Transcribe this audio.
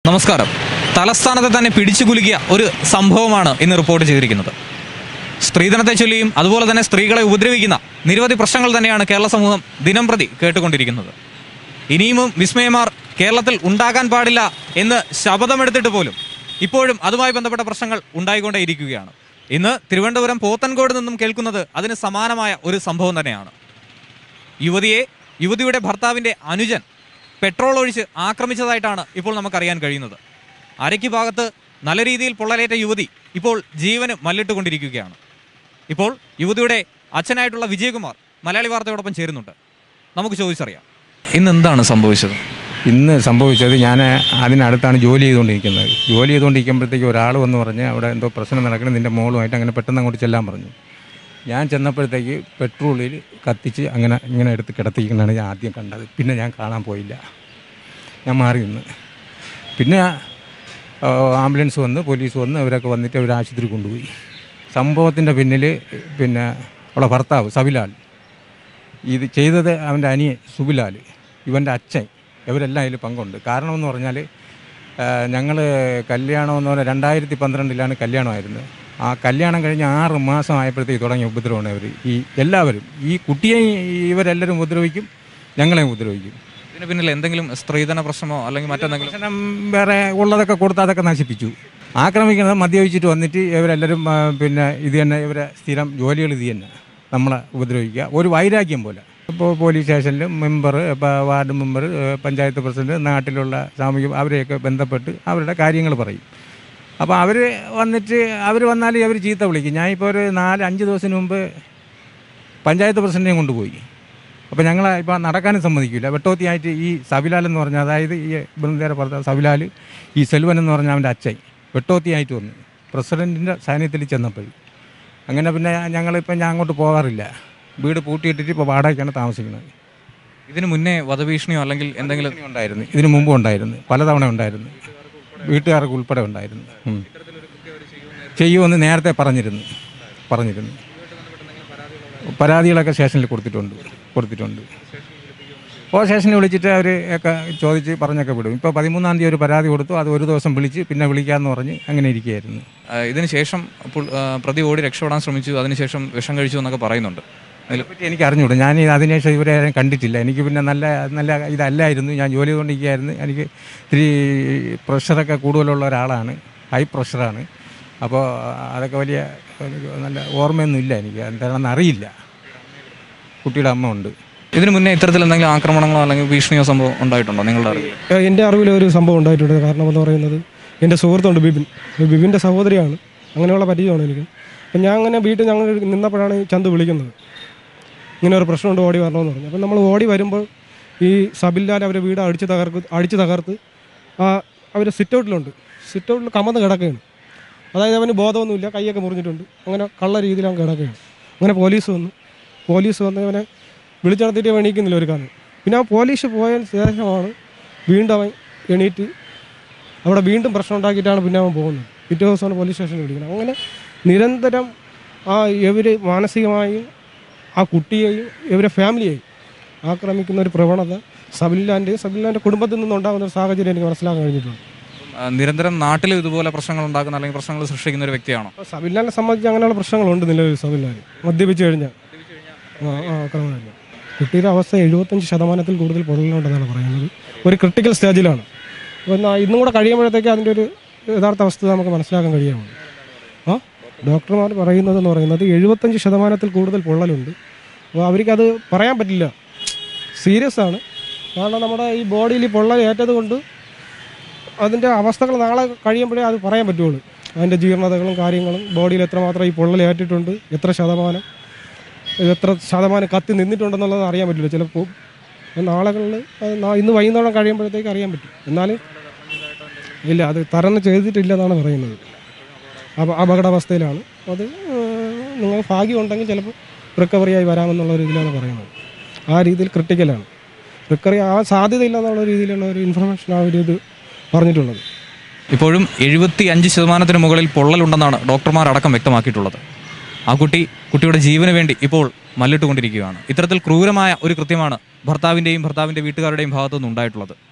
നമസ്കാരം തലസ്ഥാനത്തെ തന്നെ പിടിച്ചു കുലുക്കിയ ഒരു സംഭവമാണ് ഇന്ന് റിപ്പോർട്ട് ചെയ്തിരിക്കുന്നത് സ്ത്രീധനത്തെ ചൊല്ലിയും അതുപോലെ തന്നെ സ്ത്രീകളെ ഉപദ്രവിക്കുന്ന നിരവധി പ്രശ്നങ്ങൾ തന്നെയാണ് കേരള സമൂഹം ദിനം പ്രതി കേട്ടുകൊണ്ടിരിക്കുന്നത് ഇനിയും വിസ്മയമാർ കേരളത്തിൽ ഉണ്ടാകാൻ പാടില്ല എന്ന് ശപഥമെടുത്തിട്ട് പോലും ഇപ്പോഴും അതുമായി ബന്ധപ്പെട്ട പ്രശ്നങ്ങൾ ഉണ്ടായിക്കൊണ്ടേയിരിക്കുകയാണ് ഇന്ന് തിരുവനന്തപുരം പോത്തൻകോട് നിന്നും കേൾക്കുന്നത് അതിന് സമാനമായ ഒരു സംഭവം തന്നെയാണ് യുവതിയെ യുവതിയുടെ ഭർത്താവിന്റെ അനുജൻ പെട്രോൾ ഒഴിച്ച് ആക്രമിച്ചതായിട്ടാണ് ഇപ്പോൾ നമുക്കറിയാൻ കഴിയുന്നത് അരയ്ക്ക് ഭാഗത്ത് നല്ല രീതിയിൽ പൊള്ളലേറ്റ യുവതി ഇപ്പോൾ ജീവന് മല്ലിട്ടുകൊണ്ടിരിക്കുകയാണ് ഇപ്പോൾ യുവതിയുടെ അച്ഛനായിട്ടുള്ള വിജയകുമാർ മലയാളി വാർത്തയോടൊപ്പം ചേരുന്നുണ്ട് നമുക്ക് ചോദിച്ചറിയാം ഇന്ന് എന്താണ് സംഭവിച്ചത് ഇന്ന് സംഭവിച്ചത് ഞാൻ അതിനടുത്താണ് ജോലി ചെയ്തുകൊണ്ടിരിക്കുന്നത് ജോലി ചെയ്തുകൊണ്ടിരിക്കുമ്പോഴത്തേക്ക് ഒരാൾ വന്ന് പറഞ്ഞ് അവിടെ എന്തോ പ്രശ്നം നടക്കണം നിൻ്റെ മോളുമായിട്ട് അങ്ങനെ പെട്ടെന്ന് അങ്ങോട്ട് ചെല്ലാൻ പറഞ്ഞു ഞാൻ ചെന്നപ്പോഴത്തേക്ക് പെട്രോളിൽ കത്തിച്ച് അങ്ങനെ ഇങ്ങനെ എടുത്ത് കിടത്തിക്കുന്നതാണ് ഞാൻ ആദ്യം കണ്ടത് പിന്നെ ഞാൻ കാണാൻ പോയില്ല ഞാൻ മാറി നിന്ന് പിന്നെ ആ, ആംബുലൻസ് വന്ന് പോലീസ് വന്ന് അവരൊക്കെ വന്നിട്ട് അവർ ആശുപത്രി കൊണ്ടുപോയി സംഭവത്തിൻ്റെ പിന്നിൽ പിന്നെ അവളെ ഭർത്താവ് സവിലാൽ ഇത് ചെയ്തത് അവൻ്റെ അനിയൻ സുബിലാൽ ഇവൻ്റെ അച്ഛൻ ഇവരെല്ലാം അതിൽ പങ്കുണ്ട് കാരണം എന്ന് പറഞ്ഞാൽ ഞങ്ങൾ കല്യാണം എന്ന് പറഞ്ഞാൽ രണ്ടായിരത്തി പന്ത്രണ്ടിലാണ് കല്യാണമായിരുന്നത് ആ കല്യാണം കഴിഞ്ഞ് ആറ് മാസം ആയപ്പോഴത്തേക്ക് തുടങ്ങിയ ഉപദ്രവമാണ് ഇവർ ഈ എല്ലാവരും ഈ കുട്ടിയെ ഇവരെല്ലാവരും ഉപദ്രവിക്കും ഞങ്ങളെയും ഉപദ്രവിക്കും ഇതിന് പിന്നിൽ എന്തെങ്കിലും സ്ത്രീധന പ്രശ്നമോ അല്ലെങ്കിൽ മറ്റെന്തെങ്കിലും പ്രശ്നം വേറെ ഉള്ളതൊക്കെ കൊടുത്ത് അതൊക്കെ നശിപ്പിച്ചു ആക്രമിക്കുന്നത് മദ്യപിച്ചിട്ട് വന്നിട്ട് ഇവരെല്ലാവരും ആ, പിന്നെ ഇത് തന്നെ ഇവരെ സ്ഥിരം ജോലികൾ ഇത് തന്നെ നമ്മളെ ഉപദ്രവിക്കുക ഒരു വൈരാഗ്യം പോലെ ഇപ്പോൾ പോലീസ് സ്റ്റേഷനിൽ member ward member panchayat president നാട്ടിലുള്ള സാമൂഹിക അവരെയൊക്കെ ബന്ധപ്പെട്ട് അവരുടെ കാര്യങ്ങൾ പറയും അപ്പോൾ അവർ വന്നിട്ട് അവർ വന്നാൽ അവർ ചീത്ത വിളിക്കും ഞാനിപ്പോൾ ഒരു നാല് അഞ്ച് ദിവസത്തിന് മുമ്പ് പഞ്ചായത്ത് പ്രസിഡന്റിനെ കൊണ്ടുപോയി അപ്പോൾ ഞങ്ങൾ ഇപ്പോൾ നടക്കാനും സമ്മതിക്കില്ല വെട്ടോത്തിയായിട്ട് ഈ സബിലാൽ എന്ന് പറഞ്ഞാൽ അതായത് ഈ ബൃന്ദേരെ പറഞ്ഞ സബിലാൽ ഈ സെൽവൻ എന്ന് പറഞ്ഞ അവൻ്റെ അച്ഛൻ വെട്ടോത്തിയായിട്ട് വന്നു പ്രസിഡൻറ്റിൻ്റെ സാന്നിധ്യത്തിൽ ചെന്നപ്പോഴും അങ്ങനെ പിന്നെ ഞങ്ങളിപ്പോൾ ഞാൻ അങ്ങോട്ട് പോകാറില്ല വീട് പൂട്ടിയിട്ടിട്ട് ഇപ്പോൾ വാടകയ്ക്കാണ് താമസിക്കുന്നത് ഇതിന് മുന്നേ വധഭീഷണിയോ അല്ലെങ്കിൽ എന്തെങ്കിലും ഇതിന് ഉണ്ടായിരുന്നു ഇതിന് മുമ്പ് ഉണ്ടായിരുന്നു പലതവണ ഉണ്ടായിരുന്നു വീട്ടുകാർക്ക് ഉൾപ്പെടെ ഉണ്ടായിരുന്നു ഉം. ചെയ്യുമെന്ന് നേരത്തെ പറഞ്ഞിരുന്നു പറഞ്ഞിരുന്നു പരാതികളൊക്കെ സ്റ്റേഷനിൽ കൊടുത്തിട്ടുണ്ട് കൊടുത്തിട്ടുണ്ട് ഓ സ്റ്റേഷനിൽ വിളിച്ചിട്ട് അവർ ഒക്കെ ചോദിച്ച് പറഞ്ഞൊക്കെ വിടും ഇപ്പോൾ പതിമൂന്നാം തീയതി ഒരു പരാതി കൊടുത്തു അത് ഒരു ദിവസം വിളിച്ച് പിന്നെ വിളിക്കാമെന്ന് പറഞ്ഞ് അങ്ങനെ ഇരിക്കുകയായിരുന്നു ആ, ഇതിന് ശേഷം അപ്പോൾ ആ, പ്രതി ഓടി രക്ഷപ്പെടാൻ ശ്രമിച്ചു അതിനുശേഷം വിഷം കഴിച്ചു എന്നൊക്കെ പറയുന്നുണ്ട് അതിൽ അതിനെപ്പറ്റി എനിക്ക് അറിഞ്ഞൂടാ ഞാൻ ഈ അതിനുശേഷം ഇവരെ ആരെയും കണ്ടിട്ടില്ല എനിക്ക് പിന്നെ നല്ല നല്ല ഇതല്ലായിരുന്നു ഞാൻ ജോലി ചെയ്തുകൊണ്ടിരിക്കുകയായിരുന്നു എനിക്ക് ഇത്തിരി പ്രഷറൊക്കെ കൂടുതലുള്ള ഒരാളാണ് ഹൈ പ്രഷറാണ് അപ്പോൾ അതൊക്കെ വലിയ എനിക്ക് നല്ല ഓർമ്മയൊന്നും ഇല്ല എനിക്ക് എന്താണെന്ന് അറിയില്ല കുട്ടിയുടെ അമ്മ ഉണ്ട് ഇതിന് മുന്നേ ഇത്തരത്തിൽ എന്തെങ്കിലും ആക്രമണങ്ങളോ അല്ലെങ്കിൽ ഭീഷണിയോ സംഭവം ഉണ്ടായിട്ടുണ്ടോ നിങ്ങളുടെ അറിവിൽ ഏഹ് എൻ്റെ അറിവിൽ ഒരു സംഭവം ഉണ്ടായിട്ടുണ്ട് കാരണം എന്ന് പറയുന്നത് എൻ്റെ സുഹൃത്തുണ്ട് ബിബിൻ ഈ ബിബിൻ്റെ സഹോദരിയാണ് അങ്ങനെയുള്ള പരിചയമാണ് എനിക്ക് അപ്പം ഞാൻ അങ്ങനെ വീട്ടിൽ ഞങ്ങൾ നിന്നപ്പോഴാണ് ഈ ചന്തു വിളിക്കുന്നത് ഇങ്ങനെ ഒരു പ്രശ്നമുണ്ട് ഓടി വരണമെന്ന് പറഞ്ഞു അപ്പം നമ്മൾ ഓടി വരുമ്പോൾ ഈ സബില്ലാൽ അവരെ വീട് അടിച്ച് തകർക്ക് അടിച്ച് തകർത്ത് ആ അവർ സിറ്റ് ഔട്ടിലുണ്ട് സിറ്റ് ഔട്ടിൽ കമന്ന് കിടക്കുകയാണ് അതായത് അവന് ബോധമൊന്നുമില്ല കൈയൊക്കെ മുറിഞ്ഞിട്ടുണ്ട് അങ്ങനെ കള്ള രീതിയിൽ അവൻ കിടക്കുകയാണ് അങ്ങനെ പോലീസ് വന്നു പോലീസ് വന്ന് അവനെ വിളിച്ചടത്തിയിട്ട് എണീക്കുന്നില്ല ഒരു കാരണം പിന്നെ ആ പോലീസ് പോയതിന് ശേഷമാണ് വീണ്ടും അവൻ എണീറ്റ് അവിടെ വീണ്ടും പ്രശ്നം ഉണ്ടാക്കിയിട്ടാണ് പിന്നെ അവൻ പോകുന്നത് പിറ്റേ ദിവസമാണ് പോലീസ് സ്റ്റേഷനിൽ വിളിക്കുന്നത് അങ്ങനെ നിരന്തരം ആ ഇവർ മാനസികമായും ആ കുട്ടിയെയും ഇവരെ ഫാമിലിയെയും ആക്രമിക്കുന്ന ഒരു പ്രവണത സബില്ലാൻ്റെയും സബില്ലാൻ്റെ കുടുംബത്തിൽ നിന്നുണ്ടാകുന്ന ഒരു സാഹചര്യം എനിക്ക് മനസ്സിലാക്കാൻ കഴിഞ്ഞിട്ടുണ്ട് ആ, നിരന്തരം നാട്ടിൽ ഇതുപോലെ പ്രശ്നങ്ങൾ ഉണ്ടാക്കുന്ന അല്ലെങ്കിൽ പ്രശ്നങ്ങൾ സൃഷ്ടിക്കുന്ന ഒരു വ്യക്തിയാണോ അപ്പോൾ സബില്ലാനെ സംബന്ധിച്ച് അങ്ങനെയുള്ള പ്രശ്നങ്ങളുണ്ട് നിലവിൽ സബില്ലാൻ മദ്യപിച്ച് കഴിഞ്ഞാൽ ആ ആ ആക്രമണം കഴിഞ്ഞാൽ കുട്ടിയുടെ അവസ്ഥ എഴുപത്തഞ്ച് ശതമാനത്തിൽ കൂടുതൽ പൊള്ളലുണ്ടെന്നാണ് പറയുന്നത് ഒരു ക്രിട്ടിക്കൽ സ്റ്റേജിലാണ് അപ്പോൾ എന്നാ ഇന്നും കൂടെ കഴിയുമ്പോഴത്തേക്ക് അതിൻ്റെ ഒരു യഥാർത്ഥ അവസ്ഥ നമുക്ക് മനസ്സിലാക്കാൻ കഴിയുമാണ് ആ ഡോക്ടർമാർ പറയുന്നതെന്ന് പറയുന്നത് എഴുപത്തഞ്ച് ശതമാനത്തിൽ കൂടുതൽ പൊള്ളലുണ്ട് അപ്പോൾ അവർക്കത് പറയാൻ പറ്റില്ല സീരിയസ് ആണ് കാരണം നമ്മുടെ ഈ ബോഡിയിൽ ഈ പൊള്ളൽ ഏറ്റത് കൊണ്ട് അതിൻ്റെ അവസ്ഥകൾ നാളെ കഴിയുമ്പോഴേ അത് പറയാൻ പറ്റുള്ളൂ അതിൻ്റെ ജീർണതകളും കാര്യങ്ങളും ബോഡിയിൽ എത്രമാത്രം ഈ പൊള്ളൽ ഏറ്റിട്ടുണ്ട് എത്ര ശതമാനം ഇത് എത്ര ശതമാനം കത്തി നിന്നിട്ടുണ്ടെന്നുള്ളത് അറിയാൻ പറ്റില്ല ചിലപ്പോൾ നാളുകളിൽ അത് നാ- ഇന്ന് വൈകുന്നേരം കഴിയുമ്പോഴത്തേക്ക് അറിയാൻ പറ്റും എന്നാലും ഇല്ല അത് തരണം ചെയ്തിട്ടില്ല എന്നാണ് പറയുന്നത് അപ്പോൾ അപകടാവസ്ഥയിലാണ് അത് നിങ്ങൾ ഭാഗ്യമുണ്ടെങ്കിൽ ചിലപ്പോൾ റിക്കവറി ആയി വരാമെന്നുള്ള ഒരു ഇതിലാണ് പറയുന്നത് ആ രീതിയിൽ ക്രിട്ടിക്കലാണ് റിക്കവറി ആ സാധ്യതയില്ല എന്നുള്ള രീതിയിലുള്ള ഒരു ഇൻഫർമേഷൻ ആ ഒരു ഇത് പറഞ്ഞിട്ടുള്ളത് ഇപ്പോഴും എഴുപത്തി അഞ്ച് ശതമാനത്തിന് മുകളിൽ പൊള്ളലുണ്ടെന്നാണ് ഡോക്ടർമാർ അടക്കം വ്യക്തമാക്കിയിട്ടുള്ളത് ആ കുട്ടി കുട്ടിയുടെ ജീവന് വേണ്ടി ഇപ്പോൾ മല്ലിട്ടുകൊണ്ടിരിക്കുകയാണ് ഇത്തരത്തിൽ ക്രൂരമായ ഒരു കൃത്യമാണ് ഭർത്താവിൻ്റെയും ഭർത്താവിൻ്റെ വീട്ടുകാരുടെയും ഭാഗത്തുനിന്ന് ഉണ്ടായിട്ടുള്ളത്